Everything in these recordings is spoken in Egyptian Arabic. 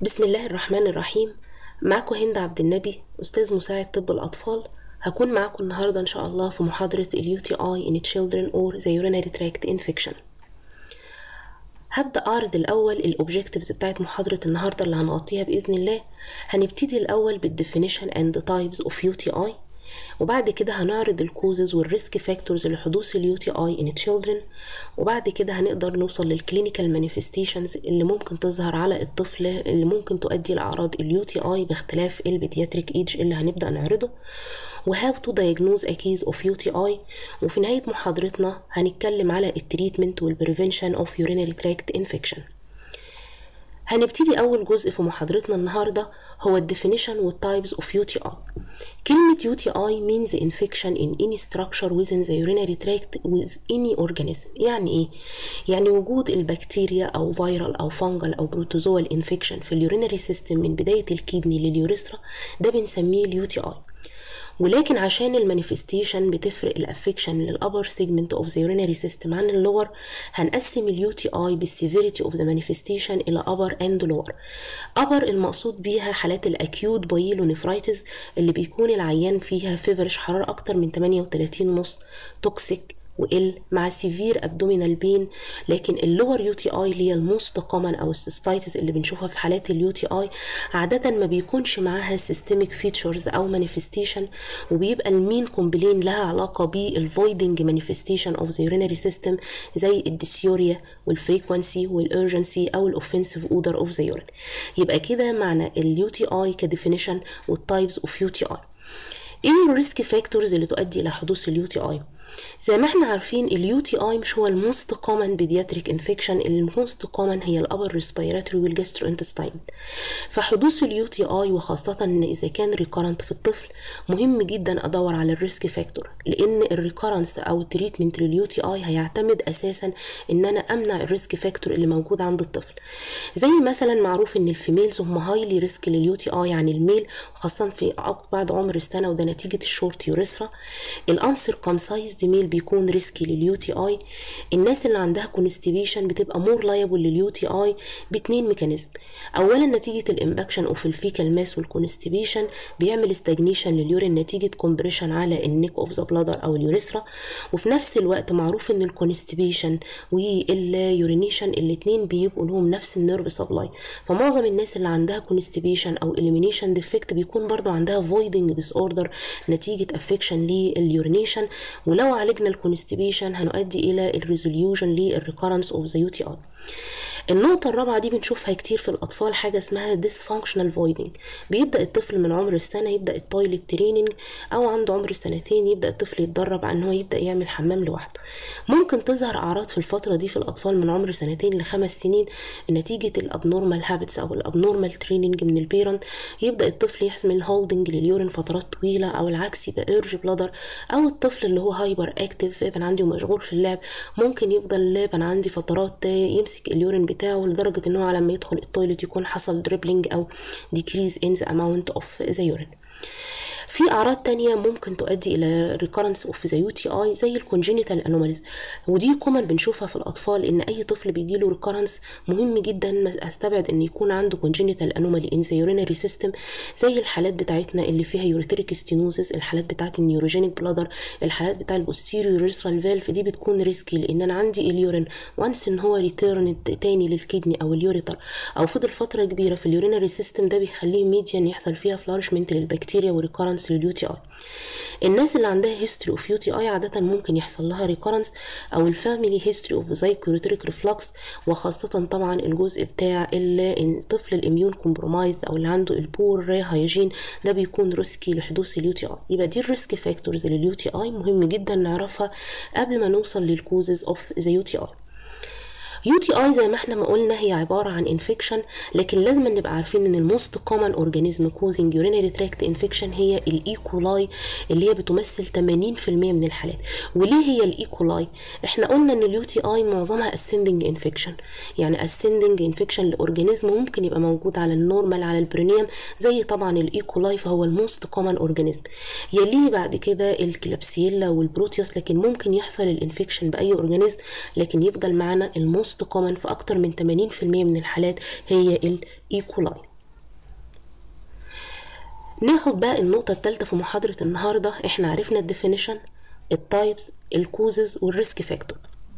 بسم الله الرحمن الرحيم معكم هند عبد النبي أستاذ مساعد طب الأطفال هكون معكم النهاردة إن شاء الله في محاضرة ال UTI in children or the urinary tract infection هبدأ أعرض الأول الأوبجكتيفز بتاعت محاضرة النهاردة اللي هنغطيها بإذن الله هنبتدي الأول بالديفينيشن and types of UTI وبعد كده هنعرض الكوزز والريسك فاكتورز لحدوث اليو تي اي ان تشيلدرن وبعد كده هنقدر نوصل للكلينيكال مانيفستيشنز اللي ممكن تظهر على الطفل اللي ممكن تؤدي لاعراض اليو تي اي باختلاف البيدياتريك ايج اللي هنبدا نعرضه وهاو تو diagnose a case of UTI وفي نهاية محاضرتنا هنتكلم على التريتمنت والبريفنشن of urinary tract infection هنبتدي أول جزء في محاضرتنا النهاردة هو الديفينيشن والتايبس of UTI كلمة UTI means infection in any structure within the urinary tract with any organism يعني إيه؟ يعني وجود البكتيريا أو فيرال أو فانجل أو بروتوزوال انفكشن في اليورينري سيستم من بداية الكدني لليوريثرا ده بنسميه اليو تي اي ولكن عشان المانيفستيشن بتفرق الافكشن للابر سيجمنت اوف ذا يورينري سيستم عن اللور هنقسم اليو تي اي بالسيفيريتي اوف ذا مانيفستيشن الى ابر اند لور ابر المقصود بيها حالات الاكيوت بايلونيفرايتس اللي بيكون العيان فيها فيفرش حراره اكتر من 38 ونص توكسيك وال مع سيفير ابدومينال بين لكن اللور يو تي اي اللي هي الموست كومن او السيستايتس اللي بنشوفها في حالات اليو تي اي عاده ما بيكونش معاها سيستميك فيتشرز او مانيفستيشن وبيبقى المين كومبلين لها علاقه بالفويدنج مانيفستيشن اوف ذا يورينري سيستم زي الديسيوريا والفريكونسي والارجنسي او الاوفنسيف اودر اوف ذا يورين يبقى كده معنى اليو تي اي كديفينيشن والتايبس اوف يو تي اي ايه الريسك فاكتورز اللي تؤدي الى حدوث اليو تي اي زي ما احنا عارفين اليو تي اي مش هو الموست كومن بيدياتريك انفكشن الموست كومن هي الابر ريسبيراتوري والجاسترو انتستاين فحدوث اليو تي اي وخاصه ان اذا كان ريكارنت في الطفل مهم جدا ادور على الريسك فاكتور لان الريكارنس او التريتمنت لليو تي اي هيعتمد اساسا ان انا امنع الريسك فاكتور اللي موجود عند الطفل زي مثلا معروف ان الفيميلز هم هايلي ريسك لليو تي اي عن الميل خاصه في بعد عمر السنه وده نتيجه الشورت يوريثرا الانسر كومسايز ميل بيكون ريسكي لليو تي اي الناس اللي عندها كونستيبيشن بتبقى مور لايبل لليو تي اي باتنين ميكانيزم اولا نتيجه الامباكشن اوف الفيكال ماس والكونستيبيشن بيعمل استجنيشن لليورين نتيجه كومبريشن على النيك اوف ذا بلادر او اليوريثرا وفي نفس الوقت معروف ان الكونستيبيشن واليورينيشن الاتنين بيبقوا لهم نفس النيرف سبلاي فمعظم الناس اللي عندها كونستيبيشن او اليمينيشن ديفكت بيكون برضو عندها فويدنج ديس اوردر نتيجه افكشن لليورينيشن ولو عالجنا الكونستيبيشن هنؤدي الى الريزوليوشن للريكارنس اوف ذا يو تي اي النقطة الرابعة دي بنشوفها كتير في الأطفال حاجة اسمها dysfunctional voiding بيبدأ الطفل من عمر السنة يبدأ التويلت تريننج أو عنده عمر سنتين يبدأ الطفل يتدرب على إن هو يبدأ يعمل حمام لوحده ممكن تظهر أعراض في الفترة دي في الأطفال من عمر سنتين لخمس سنين نتيجة الابنورمال هابتس أو الابنورمال تريننج من البيرنت يبدأ الطفل يحمل هولدنج لليورين فترات طويلة أو العكس يبقى ايرج بلادر أو الطفل اللي هو هايبر اكتف يبقى عندي مشغول في اللعب ممكن يفضل يبقى عندي فترات يمسك اليورين بتاعه لدرجة ان هو لما يدخل التويلت يكون حصل دريبلينج او decrease in the amount of the urine في اعراض تانية ممكن تؤدي الى recurrence of the UTI زي الكونجينيتال anomalies ودي كومن بنشوفها في الاطفال ان اي طفل بيجيله recurrence مهم جدا استبعد ان يكون عنده congenital anomaly in the urinary system زي الحالات بتاعتنا اللي فيها urethric stenosis الحالات بتاعت النيوروجينيك بلادر الحالات بتاع البوستيريور يوريثرال فالف دي بتكون ريسكي لان انا عندي اليورين وانس ان هو ريتيرن تاني للكدني او اليوريتر او فضل فتره كبيره في اليورينري سيستم ده بيخليه ميديان يحصل فيها فلارشمنت للبكتيريا وريكورنس لليو تي اي الناس اللي عندها هيستوري اوف يو تي اي عاده ممكن يحصل لها ريكورنس او الفاميلي هيستوري اوف زايكوريتريك ريفلكس وخاصه طبعا الجزء بتاع الطفل الاميون كومبرومايز او اللي عنده البور هايجين ده بيكون ريسكي لحدوث اليو تي اي يبقى دي الريسك فاكتورز لليو تي اي مهم جدا نعرفها قبل ما نوصل للكوزز اوف ذا يو تي اي يو تي اي زي ما احنا ما قلنا هي عباره عن انفكشن لكن لازم نبقى عارفين ان الموست كومن اورجانيزم كوزنج يورينري تراكت انفكشن هي الايكولاي اللي هي بتمثل 80% من الحالات وليه هي الايكولاي احنا قلنا ان اليو تي اي معظمها اسندنج انفكشن يعني اسندنج انفكشن لاورجانيزم ممكن يبقى موجود على النورمال على البرينيوم زي طبعا الايكولاي فهو الموست كومن اورجانيزم يليه بعد كده الكلابسيلا والبروتيوس لكن ممكن يحصل الانفكشن باي اورجانيزم لكن يفضل معانا الموست موست كومن في اكتر من 80% من الحالات هي الايكولاي ناخد بقى النقطة الثالثة في محاضرة النهاردة احنا عرفنا الديفينيشن التايبس الكوزز والريسك فاكتور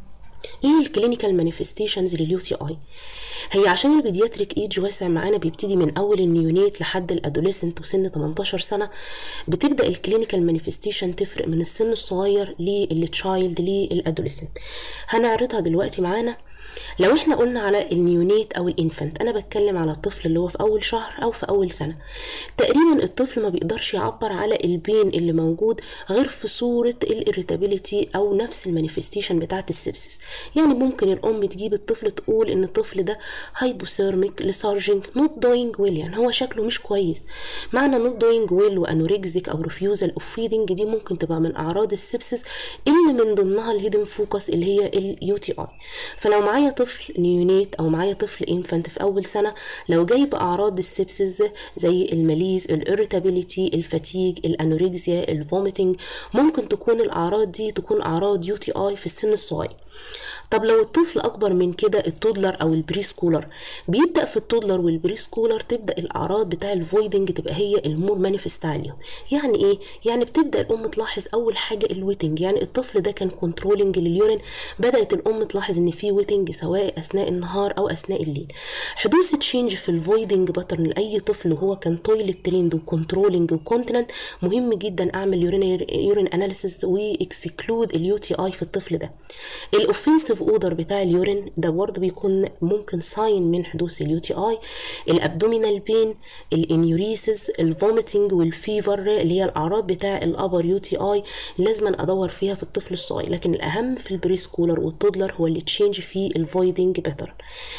ايه الكلينيكال مانيفستيشنز لليو تي اي هي عشان البيدياتريك ايج واسع معانا بيبتدي من اول النيونيت لحد الادوليسنت وسن 18 سنه بتبدا الكلينيكال مانيفستيشن تفرق من السن الصغير للتشايلد للادوليسنت هنعرضها دلوقتي معانا لو احنا قلنا على النيونيت او الانفنت انا بتكلم على الطفل اللي هو في اول شهر او في اول سنه تقريبا الطفل ما بيقدرش يعبر على البين اللي موجود غير في صوره الاريتابيليتي او نفس المانيفستيشن بتاعه السبسس يعني ممكن الام تجيب الطفل تقول ان الطفل ده هايبوثيرميك لسارجنج نوت دوينج ويل يعني هو شكله مش كويس معنى نوت دوينج ويل وانوركزيك او ريفيوزال اوف فيدنج دي ممكن تبقى من اعراض السبسس اللي من ضمنها الهيدن فوكس اللي هي اليو تي اي فلو معايا طفل نيونيت او معايا طفل انفانت في اول سنه لو جاي باعراض السبسس زي الماليز الاريتابيليتي الفاتيج الانوركسيا الفوميتنج ممكن تكون الاعراض دي تكون اعراض يو تي اي في السن الصغير طب لو الطفل اكبر من كده التودلر او البري سكولر بيبدا في التودلر والبري سكولر تبدا الاعراض بتاع الفويدنج تبقى هي المور مانيفست عليهم يعني ايه يعني بتبدا الام تلاحظ اول حاجه الويتنج يعني الطفل ده كان كنترولنج لليورين بدات الام تلاحظ ان في ويتنج سواء اثناء النهار او اثناء الليل حدوث تشينج في الفويدنج باترن لاي طفل وهو كان تويلت تريند وكنترولنج وكونتيننت مهم جدا اعمل يورين يورين اناليسيس واكسكلود اليو تي اي في الطفل ده الاوفنسيف اودر بتاع اليورين ده برضه بيكون ممكن ساين من حدوث اليو تي اي الابدومينال بين الانيوريسز الفوميتنج والفيفر اللي هي الاعراض بتاع الابر يو تي اي لازم ادور فيها في الطفل الصغير لكن الاهم في البري سكولر والتودلر هو اللي تشينج في الفويدنج باترن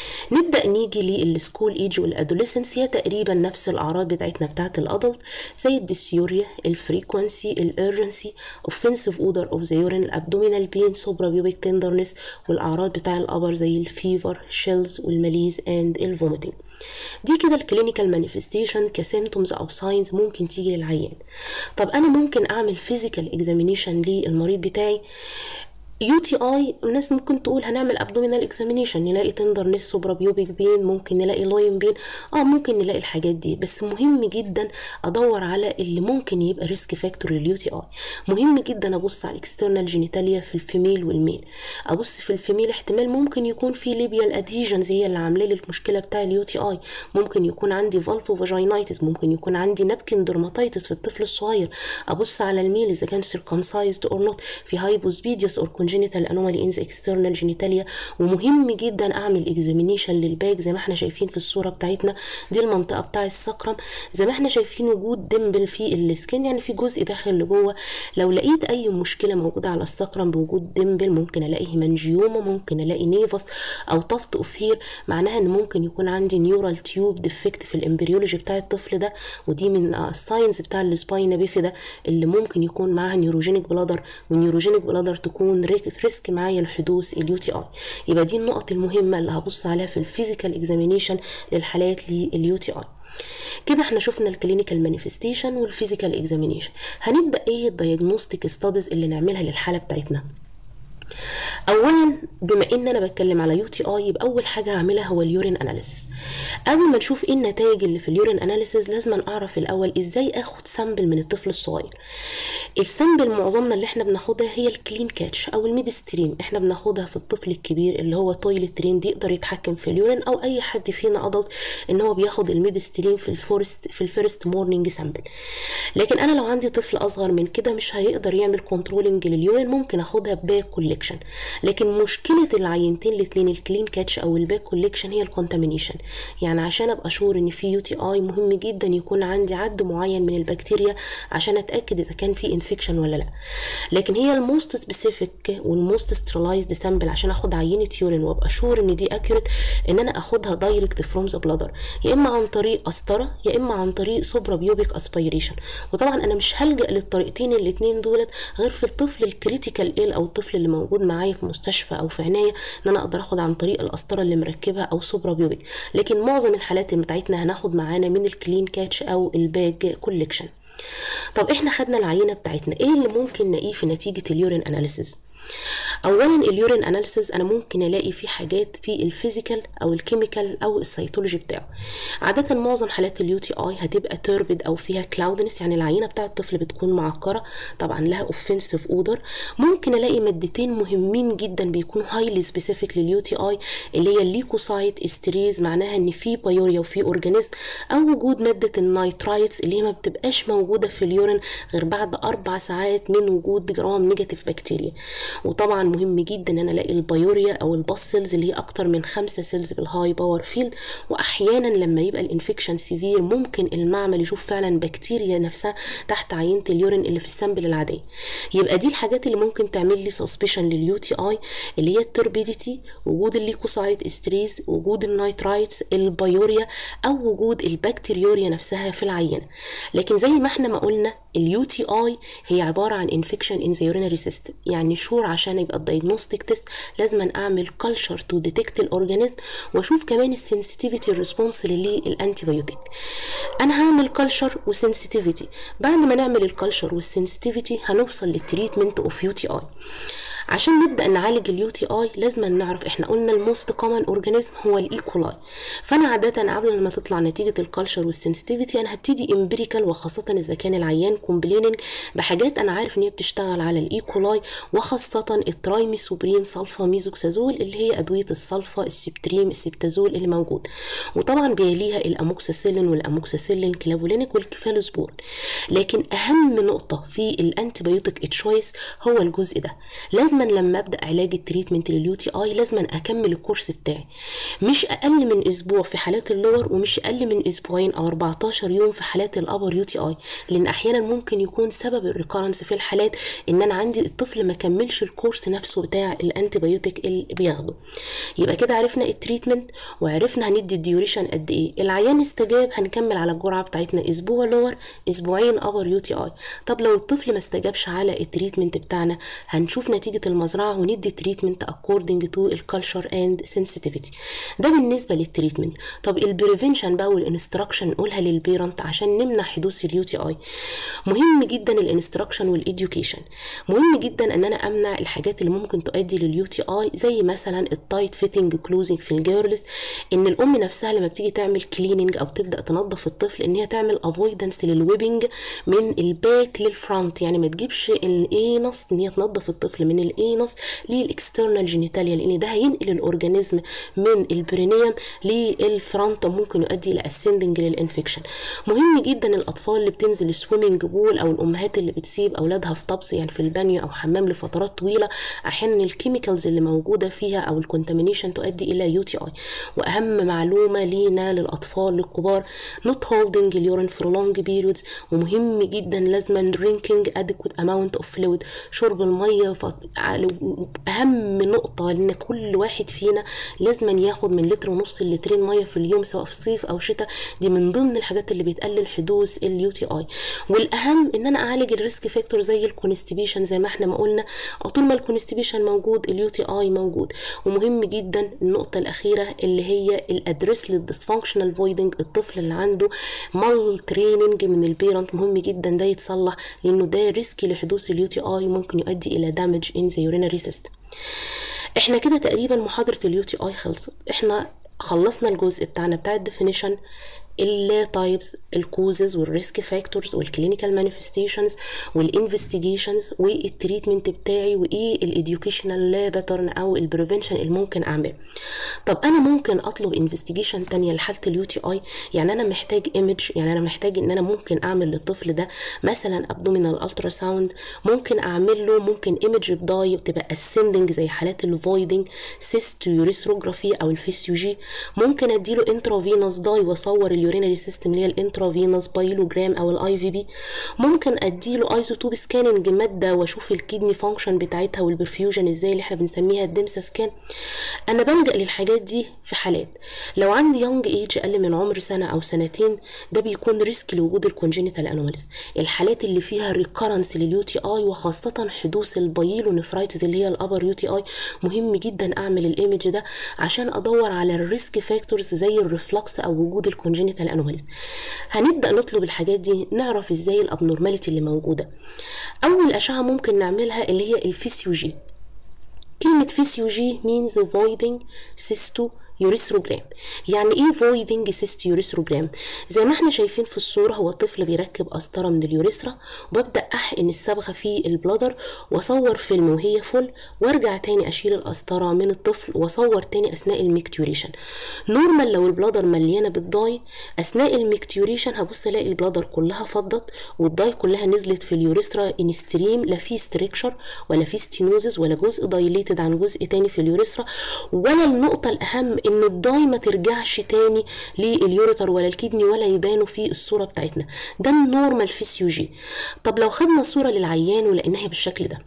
نبدا نيجي للسكول ايج والادوليسنس هي تقريبا نفس الاعراض بتاعتنا بتاعت الادلت زي الديسيوريا الفريكونسي الارجنسي اوفنسيف اودر اوف ذا يورين الابدومينال بين سوبرا بيوبيك تندرنس والاعراض بتاع الابر زي الفيفر شيلز والماليز اند الفوميتنج دي كده الكلينيكال مانيفستيشن كسيمتومز او ساينز ممكن تيجي للعيان طب انا ممكن اعمل فيزيكال اكزامينيشن للمريض بتاعي يو تي اي الناس ممكن تقول هنعمل ابدومينال اكزامينيشن نلاقي تندرنس سوبرا بيوبيك بين ممكن نلاقي لاين بين اه ممكن نلاقي الحاجات دي بس مهم جدا ادور على اللي ممكن يبقى ريسك فاكتور لليو تي اي مهم جدا ابص على الاكسترنال جينيتاليا في الفيميل والميل ابص في الفيميل احتمال ممكن يكون في ليبيال ادهيجنز هي اللي عامله لي المشكله بتاع اليو تي اي ممكن يكون عندي فالفو فاجينايتس ممكن يكون عندي نابكن درماتيتس في الطفل الصغير ابص على الميل اذا كان سيركمسايزد اور نوت في هايبوسبيديوس اور كونجينيتال انومالي انز اكسترنال جينيتاليا ومهم جدا اعمل اكزامينيشن للباك زي ما احنا شايفين في الصوره بتاعتنا دي المنطقه بتاع السكرم زي ما احنا شايفين وجود دمبل في السكين يعني في جزء داخل لجوه لو لقيت اي مشكله موجوده على السكرم بوجود دمبل ممكن الاقي هيمانجيوما ممكن الاقي نيفس او طفت اوفير معناها ان ممكن يكون عندي نيورال تيوب ديفكت في الامبريولوجي بتاع الطفل ده ودي من الساينز بتاع السباينا بيفيدا اللي ممكن يكون معاها نيوروجينيك بلادر والنيوروجينيك بلادر تكون ريسك معايا لحدوث اليو تي اي يبقى دي النقط المهمه اللي هبص عليها في الفيزيكال اكزامينيشن للحالات لليو تي اي كده احنا شفنا الكلينيكال مانيفستيشن والفيزيكال اكزامينيشن هنبدا ايه الدايجنوستيك ستاديز اللي نعملها للحاله بتاعتنا اولا بما ان انا بتكلم على يو تي اي يبقى اول حاجه هعملها هو اليورين اناليسيس قبل ما نشوف ايه النتائج اللي في اليورين اناليسيس لازم اعرف الاول ازاي اخد سامبل من الطفل الصغير السامبل معظمنا اللي احنا بناخدها هي الكلين كاتش او الميد ستريم احنا بناخدها في الطفل الكبير اللي هو تويلت تريند يقدر يتحكم في اليورين او اي حد فينا ادلت ان هو بياخد الميد ستريم في الفورست في الفيرست مورنينج سامبل لكن انا لو عندي طفل اصغر من كده مش هيقدر يعمل كنترولنج لليورين ممكن اخدها باك كوليكشن لكن مشكله العينتين الاثنين الكلين كاتش او الباك كوليكشن هي الكونتامينيشن يعني عشان ابقى شور ان في يو تي اي مهم جدا يكون عندي عد معين من البكتيريا عشان اتاكد اذا كان في انفكشن ولا لا لكن هي الموست سبيسيفيك والموست سترلايزد سامبل عشان اخد عينه يورين وابقى شور ان دي اكيوريت ان انا اخدها دايركت فروم ذا بلادر يا اما عن طريق قسطره يا اما عن طريق سوبرا بيوبيك اسبيريشن وطبعا انا مش هلجا للطريقتين الاثنين دولت غير في الطفل الكريتيكال ايل او الطفل اللي موجود معايا في مستشفى او في عنايه ان انا اقدر اخد عن طريق القسطره اللي مركبها او سوبرا بيوبيك لكن معظم الحالات بتاعتنا هناخد معانا من الكلين كاتش او الباج كوليكشن طب احنا خدنا العينه بتاعتنا ايه اللي ممكن نلاقيه في نتيجه اليورين اناليسيس اولا اليورين اناليسيز انا ممكن الاقي فيه حاجات في الفيزيكال او الكيميكال او السيتولوجي بتاعه عاده معظم حالات اليو تي اي هتبقى توربد او فيها كلاودنس يعني العينه بتاعه الطفل بتكون معكره طبعا لها اوفنسيف اودر ممكن الاقي مادتين مهمين جدا بيكونوا هايلي سبيسيفيك لليو تي اي اللي هي الليكوسايت استريز معناها ان في بايوريا وفي اورجانيزم او وجود ماده النايترايتس اللي هي ما بتبقاش موجوده في اليورين غير بعد اربع ساعات من وجود جرام نيجاتيف بكتيريا وطبعا مهم جدا ان انا الاقي البايوريا او الباسلز اللي هي اكتر من خمسة سيلز بالهاي باور فيلد واحيانا لما يبقى الانفكشن سيفير ممكن المعمل يشوف فعلا بكتيريا نفسها تحت عينه اليورين اللي في السامبل العاديه يبقى دي الحاجات اللي ممكن تعمل لي سسبشن لليو تي اي اللي هي التوربيديتي وجود الليكوسايت استريز وجود النايترايتس البايوريا او وجود البكتيريوريا نفسها في العينه لكن زي ما احنا ما قلنا اليو تي اي هي عباره عن انفكشن ان ذا يورينري سيستم يعني شور عشان يبقى الدايجنوستيك تيست لازم اعمل كلشر تو ديتكت الاورجانيزم واشوف كمان السنسيتيفيتي ريسبونس للانتي بايوتيك انا هعمل كلشر وسنسيتيفيتي بعد ما نعمل الكلشر والسنسيتيفيتي هنوصل للتريتمنت اوف يو تي اي عشان نبدا نعالج اليو تي اي لازم نعرف احنا قلنا الموست كومن اورجانيزم هو الايكولاي فانا عاده قبل ما تطلع نتيجه الكالتشر والسنسيتيفيتي انا هبتدي امبيريكال وخاصه اذا كان العيان كومبليننج بحاجات انا عارف ان هي بتشتغل على الايكولاي وخاصه الترايميسوبريم سلفا ميزوكسازول اللي هي ادويه السلفا السبتريم السبتازول اللي موجود وطبعا بيليها الاموكساسيلين والاموكساسيلين كلافولينيك والكفالوسبور لكن اهم نقطه في الانتي بايوتيك تشويس هو الجزء ده لازم لازما لما ابدا علاج التريتمنت لليو تي اي لازما اكمل الكورس بتاعي مش اقل من اسبوع في حالات اللور ومش اقل من اسبوعين او 14 يوم في حالات الابر يو تي اي لان احيانا ممكن يكون سبب الريكارنس في الحالات ان انا عندي الطفل ما كملش الكورس نفسه بتاع الانتي بايوتيك اللي بياخده يبقى كده عرفنا التريتمنت وعرفنا هندي الديوريشن قد ايه العيان استجاب هنكمل على الجرعه بتاعتنا اسبوع لور اسبوعين ابر يو تي اي طب لو الطفل ما استجابش على التريتمنت بتاعنا هنشوف نتيجه المزرعه وندي تريتمنت according to الكالتشر اند sensitivity ده بالنسبه للتريتمنت طب البريفنشن بقى والانستراكشن نقولها للبيرنت عشان نمنع حدوث اليو تي اي مهم جدا الانستراكشن والاديوكيشن مهم جدا ان انا امنع الحاجات اللي ممكن تؤدي لليو تي اي زي مثلا التايت فيتنج كلوزنج في الجيرلز ان الام نفسها لما بتيجي تعمل كليننج او تبدا تنظف الطفل ان هي تعمل افويدنس للويبنج من الباك للفرونت يعني ما تجيبش الانس ان هي تنظف الطفل من الانس للاكسترنال جينيتاليا لان ده هينقل الاورجانيزم من البرينيوم للفرونت ممكن يؤدي الى اسندنج للانفكشن مهم جدا الاطفال اللي بتنزل سويمنج بول او الامهات اللي بتسيب اولادها في طبس يعني في البانيو او حمام لفترات طويله احيانا الكيميكالز اللي موجوده فيها او الكونتامينيشن تؤدي الى يو تي اي واهم معلومه لينا للاطفال للكبار نوت هولدنج اليورين فور لونج بيريودز ومهم جدا لازما درينكينج ادكوت اماونت اوف فلويد شرب الميه اهم نقطه لان كل واحد فينا لازم ياخد من لتر ونص لترين ميه في اليوم سواء في صيف او شتاء دي من ضمن الحاجات اللي بتقلل حدوث اليو تي اي والاهم ان انا اعالج الريسك فاكتور زي الكونستيبيشن زي ما احنا ما قلنا طول ما الكونستيبيشن موجود اليو تي اي موجود ومهم جدا النقطه الاخيره اللي هي الادريس للديسفانكشنال فويدنج الطفل اللي عنده مال تريننج من البيرنت مهم جدا ده يتصلح لانه ده ريسكي لحدوث اليو تي اي ممكن يؤدي الى دامج ان ذا urinary system احنا كده تقريبا محاضرة اليو تي اي خلصت احنا خلصنا الجزء بتاعنا بتاع الديفينيشن التايبس الكوزز والريسك فاكتورز والكلينيكال مانيفستيشنز والانفستيجيشنز والتريتمنت بتاعي وايه الاديوكيشنال باترن او البريفنشن اللي ممكن اعمله طب انا ممكن اطلب انفستيجيشن تانية لحاله اليو تي اي يعني انا محتاج ايمج يعني انا محتاج ان انا ممكن اعمل للطفل ده مثلا ابدومينال الترا ساوند ممكن اعمل له ممكن ايمج بداي بتبقى اسندنج زي حالات الفويدنج سيست يوريثروجرافي او الفيسيوجي ممكن اديله انترافينوس داي واصور اليورينري سيستم اللي هي الانترافينوس بايلوجرام او الاي في بي ممكن اديله ايزوتوب سكاننج ماده واشوف الكدني فانكشن بتاعتها والبرفيوجن ازاي اللي احنا بنسميها الدمسا سكان انا بلجا للحاجات دي في حالات لو عندي يونج ايج اقل من عمر سنه او سنتين ده بيكون ريسك لوجود الكونجينيتال انوماليز الحالات اللي فيها ريكارنس لليو تي اي وخاصه حدوث البايلو نفرايتس اللي هي الابر يو تي اي مهم جدا اعمل الايمج ده عشان ادور على الريسك فاكتورز زي الريفلكس او وجود الكونجينيتال انوماليز هنبدا نطلب الحاجات دي نعرف ازاي الابنورماليتي اللي موجوده اول اشعه ممكن نعملها اللي هي الفسيوجي كلمة فيسيوجي means avoiding cysto يوريثروجرام يعني ايه voiding cyst يوريثروجرام زي ما احنا شايفين في الصورة هو الطفل بيركب قسطرة من اليوريثرا وببدأ احقن الصبغة في البلادر واصور فيلم وهي فل وارجع تاني اشيل القسطرة من الطفل واصور تاني اثناء الميكتوريشن نورمال لو البلادر مليانة بالداي اثناء الميكتوريشن هبص الاقي البلادر كلها فضت والداي كلها نزلت في اليوريثرا ان ستريم لا في ستريكشر ولا في ستينوزز ولا جزء دايليتد عن جزء تاني في اليوريثرا ولا النقطة الاهم ان الداي ما ترجعش تاني لليوريتر ولا الكدني ولا يبانوا في الصوره بتاعتنا ده النورمال فيسيوجي طب لو خدنا صوره للعيان ولقيناها بالشكل ده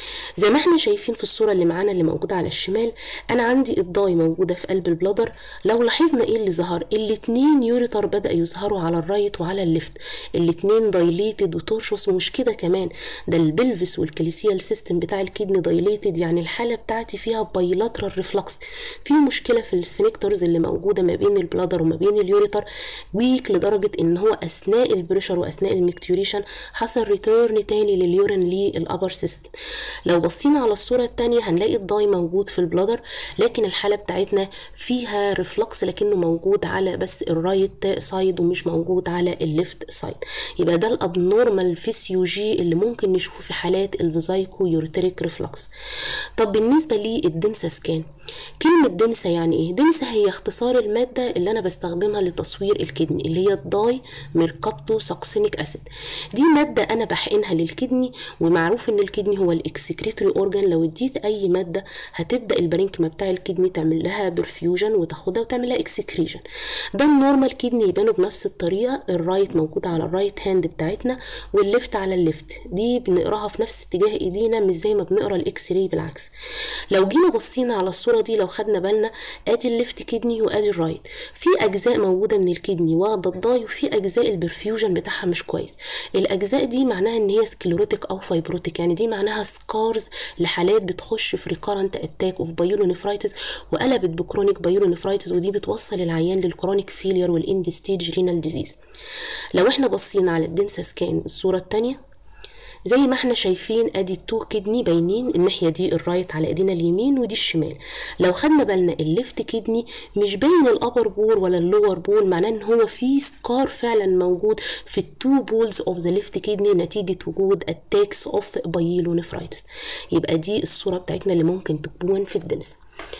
زي ما احنا شايفين في الصوره اللي معانا اللي موجوده على الشمال انا عندي الضاي موجوده في قلب البلادر لو لاحظنا ايه اللي ظهر الاتنين يوريتر بدا يظهروا على الرايت وعلى الليفت الاتنين دايليتد وتورشوس ومش كده كمان ده البلفس والكاليسيال سيستم بتاع الكدني دايليتد يعني الحاله بتاعتي فيها بايلاترال ريفلكس في مشكله في السفنكترز اللي موجوده ما بين البلادر وما بين اليوريتر ويك لدرجه ان هو اثناء البريشر واثناء الميكتوريشن حصل ريتيرن تاني لليورين للابر سيستم لو بصينا على الصورة التانية هنلاقي الضاي موجود في البلادر لكن الحالة بتاعتنا فيها ريفلكس لكنه موجود على بس الرايت سايد ومش موجود على الليفت سايد يبقى ده الابنورمال فيسيوجي اللي ممكن نشوفه في حالات الفيزايكو يورتريك ريفلكس طب بالنسبة للدمسة سكان كلمة دمسة يعني ايه؟ دمسة هي اختصار المادة اللي انا بستخدمها لتصوير الكدني اللي هي الداي ميركابتو ساكسينيك اسيد دي مادة انا بحقنها للكدني ومعروف ان الكدني هو الاكسكريتوري اورجان لو اديت اي مادة هتبدأ البرينكما بتاع الكدني تعمل لها برفيوجن وتاخدها وتعمل لها اكسكريجن ده النورمال كدني يبانوا بنفس الطريقة الرايت موجود على الرايت هاند بتاعتنا والليفت على الليفت دي بنقراها في نفس اتجاه ايدينا مش زي ما بنقرا الاكس راي بالعكس لو جينا بصينا على الصورة دي لو خدنا بالنا ادي الليفت كدني وادي الرايت في اجزاء موجودة من الكدني واخدة الضاي وفي اجزاء البرفيوجن بتاعها مش كويس الاجزاء دي معناها ان هي سكليروتيك او فايبروتيك يعني دي معناها سكارز لحالات بتخش في ريكارنت اتاك اوف بايولونيفرايتس وقلبت بكرونيك بايولونيفرايتس ودي بتوصل العيان للكرونيك فيلير والاند ستيج رينال ديزيز لو احنا بصينا على الدمسة سكان الصورة التانية زي ما احنا شايفين ادي التو كدني باينين الناحيه دي الرايت على ايدينا اليمين ودي الشمال لو خدنا بالنا الليفت كدني مش باين الابر بول ولا اللور بول معناه ان هو في سكار فعلا موجود في التو بولز اوف ذا ليفت كدني نتيجه وجود اتاكس اوف بايلونيفرايتس يبقى دي الصوره بتاعتنا اللي ممكن تكون في الدمسه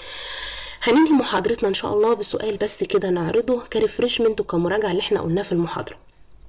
هننهي محاضرتنا ان شاء الله بسؤال بس كده نعرضه كريفرشمنت وكمراجعه اللي احنا قلناه في المحاضره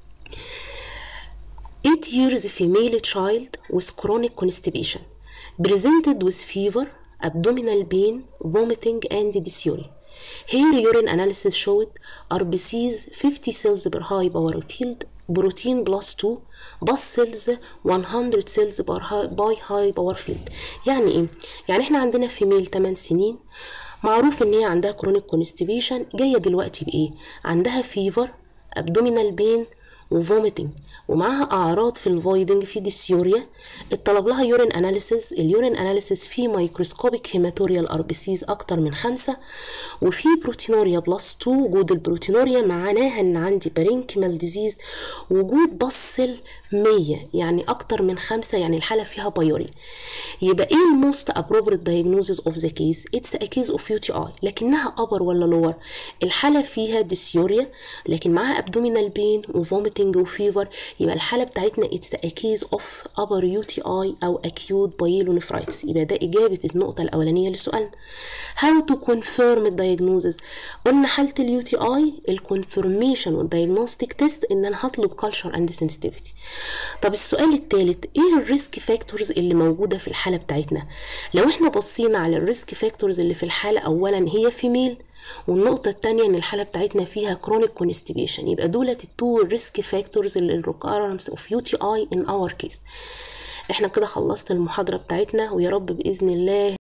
8 years female child with chronic constipation presented with fever, abdominal pain, vomiting and dysuria. Her urine analysis showed RBCs 50 cells per high power field, protein plus 2, bus cells 100 cells per high, by high power field. يعني ايه؟ يعني احنا عندنا فيميل 8 سنين معروف ان هي عندها chronic constipation جاية دلوقتي بايه؟ عندها فيفر abdominal pain وفوميتنج ومعاها اعراض في الفويدنج في ديسيوريا اتطلب لها يورين اناليسيس اليورين اناليسيس فيه مايكروسكوبيك هيماتوريال ار بي سيز اكتر من خمسة وفي بروتينوريا بلس 2 وجود البروتينوريا معناها ان عندي بارينكيمال ديزيز وجود بصل 100 يعني اكتر من خمسة يعني الحالة فيها بايوري يبقى ايه الموست appropriate diagnosis of the case it's a case of UTI لكنها upper ولا lower الحالة فيها ديسيوريا لكن معاها abdominal pain وفوميتنج وفيفر يبقى الحالة بتاعتنا it's a case of upper UTI أو acute pyelonephritis يبقى ده إجابة النقطة الأولانية لسؤالنا how to confirm الدايجنوزز قلنا حالة اليو تي اي الكونفirmation والدايجنوستيك تيست إن أنا هطلب culture and sensitivity طب السؤال الثالث ايه الريسك فاكتورز اللي موجودة في الحالة بتاعتنا لو احنا بصينا على الريسك فاكتورز اللي في الحالة أولا هي فيميل والنقطة التانية إن الحالة بتاعتنا فيها كرونيك كونستيبيشن يبقى دولت التو ريسك فاكتورز للريكارنس اوف يو تي اي ان اور كيس احنا كده خلصت المحاضرة بتاعتنا ويا رب بإذن الله